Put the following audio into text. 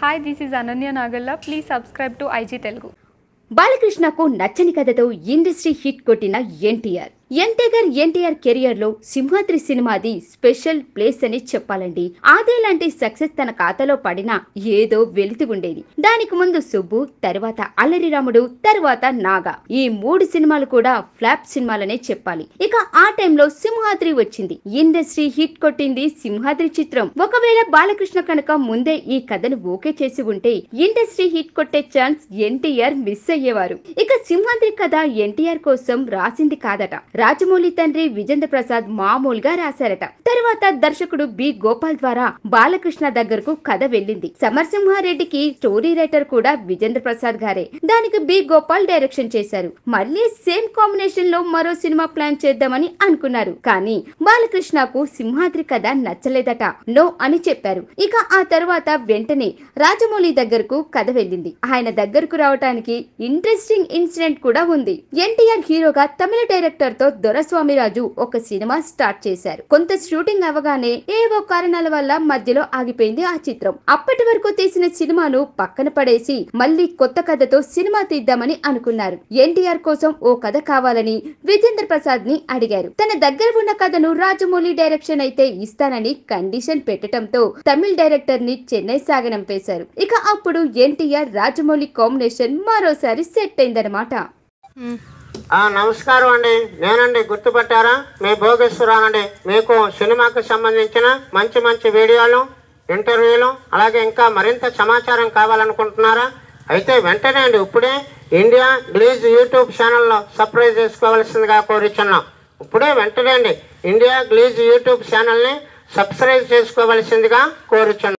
Hi, this is Ananya Nagalla. Please subscribe to IG Telugu. బాలకృష్ణకు నచ్చని కథతో industry hit కొట్టిన NTR NTR NTR career లో Simhadri సినిమాది special place అని చెప్పాలండి అదే లాంటి సక్సెస్ తన ఖాతాలో పడినా ఏదో వెలితి ఉండేది దానికి ముందు సుబ్బు తర్వాత అల్లరి రాముడు తర్వాత నాగా ఈ మూడు సినిమాలు కూడా ఫ్లాప్ సినిమాలనే చెప్పాలి ఇక ఆ టైంలో సింహాద్రి వచ్చింది ఇండస్ట్రీ హిట్ కొట్టింది సింహాద్రి చిత్రం ఒకవేళ బాలకృష్ణ కనుక ముందే ఈ కథను ఓకే చేసి ఉంటే ఇండస్ట్రీ హిట్ కొట్టే ఛాన్స్ ఎన్టీఆర్ మిస్ అయ్యేవారు ఇక సింహాద్రి కథ ఎన్టీఆర్ కోసం రాసింది కాదట రాజమౌళి తండ్రి విజేంద్ర ప్రసాద్ మామూలుగా రాశారట తర్వాత దర్శకుడు బి గోపాల్ ద్వారా బాలకృష్ణ దగ్గరకు కథ వెళ్ళింది సమరసింహారెడ్డికి స్టోరీ రైటర్ కూడా విజేంద్ర ప్రసాద్ గారే దానికి బి గోపాల్ డైరెక్షన్ చేశారు మళ్ళీ సేమ్ కాంబినేషన్ లో మరో సినిమా ప్లాన్ చేద్దామని అనుకున్నారు కానీ బాలకృష్ణకు సింహాద్రి కథ నచ్చలేదట నో అని చెప్పారు ఇక ఆ తర్వాత వెంటనే రాజమౌళి దగ్గరకు కథ వెళ్ళింది ఆయన దగ్గరకు రావటానికి ఇంట్రెస్టింగ్ ఇన్సిడెంట్ కూడా ఉంది ఎన్టీఆర్ హీరోగా తమిళ డైరెక్టర్ తో దొరస్వామిరాజు ఒక సినిమా స్టార్ట్ చేశారు కొంత షూటింగ్ అవగానే ఏవో కారణాల వల్ల మధ్యలో ఆగిపోయింది ఆ చిత్రం అప్పటి వరకు తీసిన సినిమాను పక్కన పడేసి మళ్ళీ కొత్త కథతో సినిమా తీద్దామని అనుకున్నారు ఎన్టీఆర్ కోసం ఓ కథ కావాలని విజేంద్ర ప్రసాద్ ని అడిగారు తన దగ్గర ఉన్న కథను రాజమౌళి డైరెక్షన్ అయితే ఇస్తానని కండిషన్ పెట్టడంతో తమిళ్ డైరెక్టర్ ని చెన్నై సాగనంపేశారు ఇక అప్పుడు ఎన్టీఆర్ రాజమౌళి కాంబినేషన్ మరోసారి సెట్ అయిందనమాట ఆ, నమస్కారం అండి నేనండి గుర్తుపట్టారా మీ భోగేశ్వరానండి మీకు సినిమాకు సంబంధించిన మంచి మంచి వీడియోలు ఇంటర్వ్యూలు అలాగే ఇంకా మరింత సమాచారం కావాలనుకుంటున్నారా అయితే వెంటనే అండి ఇప్పుడే ఇండియా గ్లీజ్ యూట్యూబ్ ఛానల్లో సబ్స్క్రైబ్ చేసుకోవాల్సిందిగా కోరుచున్నాం ఇప్పుడే వెంటనే అండి ఇండియా గ్లీజ్ యూట్యూబ్ ఛానల్ని సబ్స్క్రైబ్ చేసుకోవాల్సిందిగా కోరుచున్నాం